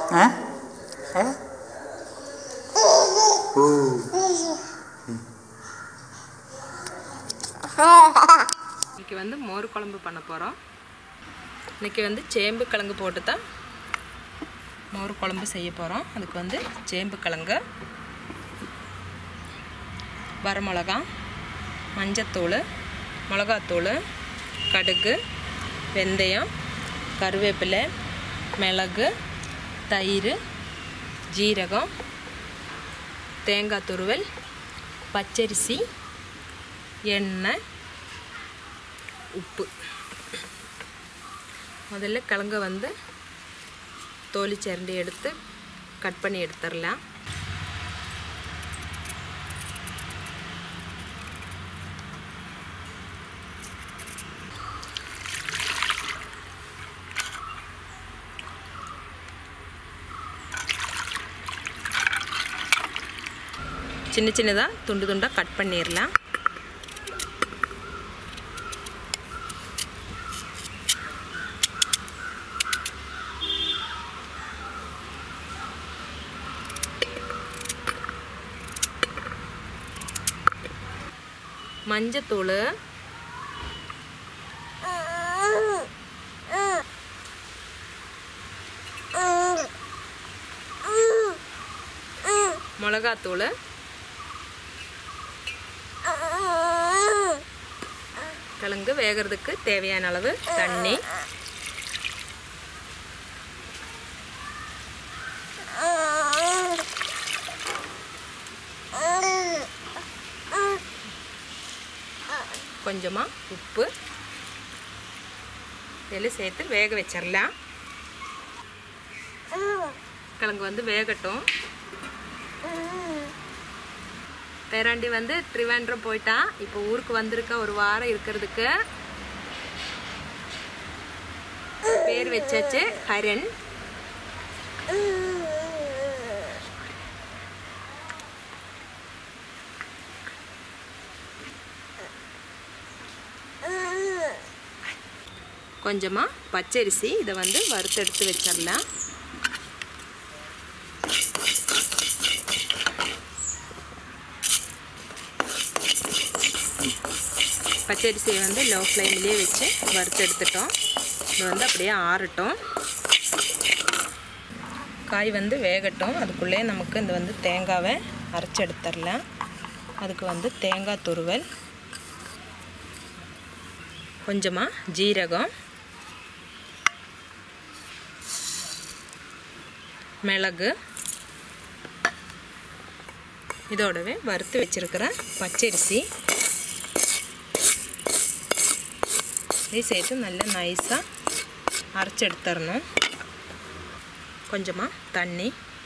ஆ ஆ ஓ இன்னைக்கு வந்து மோர் குழம்பு பண்ண போகிறோம் இன்னைக்கு வந்து சேம்பு கிழங்கு போட்டு தான் மோர் குழம்பு செய்ய போகிறோம் அதுக்கு வந்து சேம்பு கிழங்கு வரமிளகா மஞ்சத்தூள் மிளகாத்தூள் கடுகு வெந்தயம் கருவேப்பிலை மிளகு தயிர் ஜீரகம் தேங்காய் துருவல் பச்சரிசி எண்ணெய் உப்பு முதல்ல கிழங்க வந்து தோலி சிரண்டி எடுத்து கட் பண்ணி எடுத்துடலாம் சின்ன சின்னதாக துண்டு துண்டாக கட் பண்ணிடலாம் மஞ்சத்தூள் மிளகாத்தூள் கிழங்கு வேகிறதுக்கு தேவையான அளவு தண்ணி கொஞ்சமாக உப்பு இதெல்லாம் சேர்த்து வேக வச்சிடலாம் கிழங்கு வந்து வேகட்டும் பேராண்டி வந்து ட்ரிவாண்ட்ரம் போயிட்டான் இப்போ ஊருக்கு வந்திருக்க ஒரு வாரம் இருக்கிறதுக்கு பேர் வச்சாச்சு ஹரன் கொஞ்சமாக பச்சரிசி இதை வந்து வறுத்தெடுத்து வச்சிடலாம் பச்சரிசியை வந்து லோ ஃப்ளேம்லேயே வச்சு வறுத்தெடுத்துட்டோம் இது வந்து அப்படியே ஆறட்டும் காய் வந்து வேகட்டும் அதுக்குள்ளே நமக்கு இந்த வந்து தேங்காவை அரைச்சி எடுத்துடலாம் அதுக்கு வந்து தேங்காய் துருவல் கொஞ்சமாக ஜீரகம் மிளகு இதோடவே வறுத்து வச்சுருக்கிற பச்சரிசி இதையும் சேர்த்து நல்லா நைஸாக அரைச்சி எடுத்துடணும் கொஞ்சமாக தண்ணி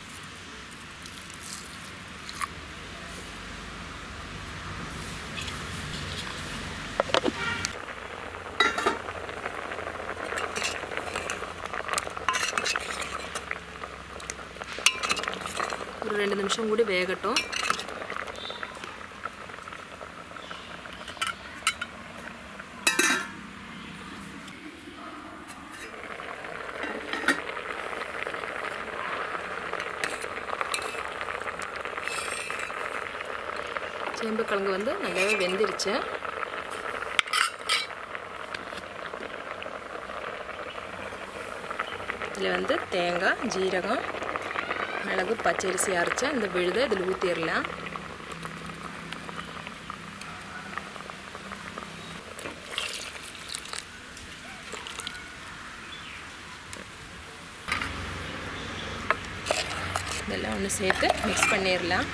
ஒரு ரெண்டு நிமிஷம் கூட வேகட்டும் சேம்பு கிழங்கு வந்து நல்லாவே வெந்துருச்சு இதில் வந்து தேங்காய் ஜீரகம் மிளகு பச்சரிசி அரைச்சா இந்த விழுதை இதில் ஊற்றிடலாம் இதெல்லாம் ஒன்று சேர்த்து மிக்ஸ் பண்ணிடலாம்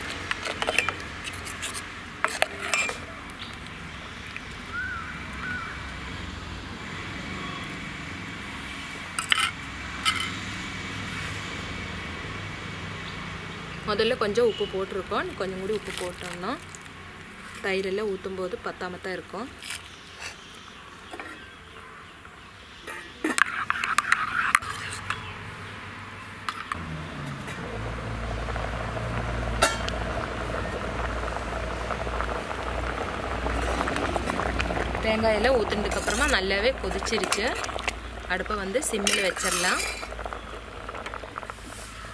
முதல்ல கொஞ்சம் உப்பு போட்டிருக்கோம் கொஞ்சம் கூட உப்பு போட்டோம்னா தயிரெல்லாம் ஊற்றும் போது பத்தாம தான் இருக்கும் தேங்காயெல்லாம் ஊற்றுனதுக்கப்புறமா நல்லாவே கொதிச்சிருச்சு அடுப்பை வந்து சிம்மில் வச்சிடலாம்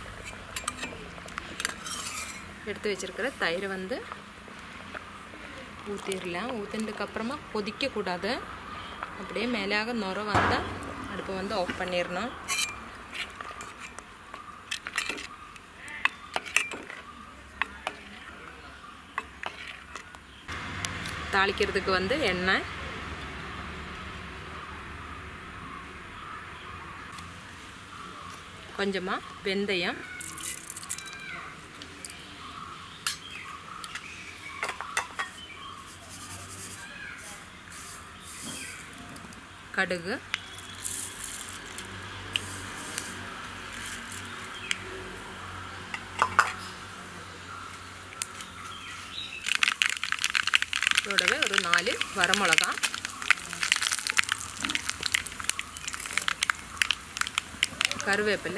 எடுத்து வச்சுருக்கிற தயிரை வந்து ஊற்றிடலாம் ஊற்றினதுக்கப்புறமா கொதிக்கக்கூடாது அப்படியே மேலாக நுர வந்தால் அடுப்பை வந்து ஆஃப் பண்ணிடணும் தாளிக்கிறதுக்கு வந்து எண்ணெய் கொஞ்சமாக வெந்தயம் கடுகு இதோடவே ஒரு நாலு வரமிளகா கருவேப்பிலை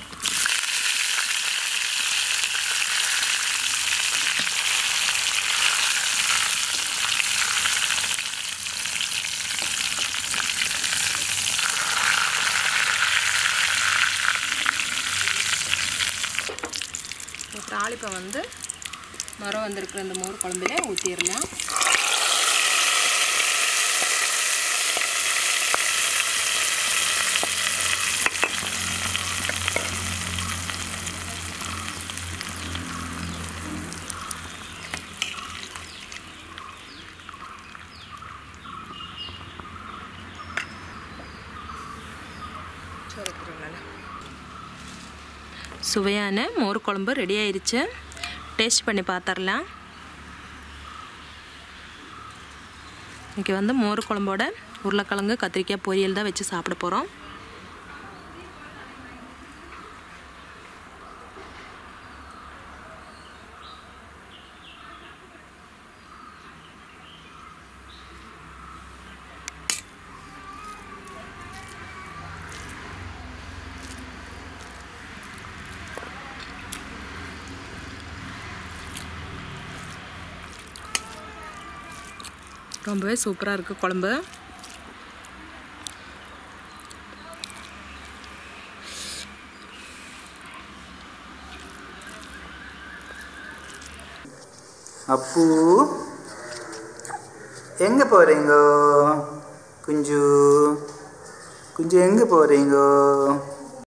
தாளிப்பை வந்து மரம் வந்திருக்கிற இந்த மோர் குழம்புல ஊற்றிடலாம் சுவையான மோர் குழம்பு ரெடி ஆயிடுச்சு டேஸ்ட் பண்ணி பார்த்துடலாம் இன்றைக்கி வந்து மோர் குழம்போட உருளைக்கிழங்கு கத்திரிக்காய் பொரியல் தான் வச்சு சாப்பிட போகிறோம் ரொம்பவே சூப்பராக இருக்குது குழம்பு அப்பு எங்கே போகிறீங்கோ குஞ்சு குஞ்சு எங்கே போகிறீங்கோ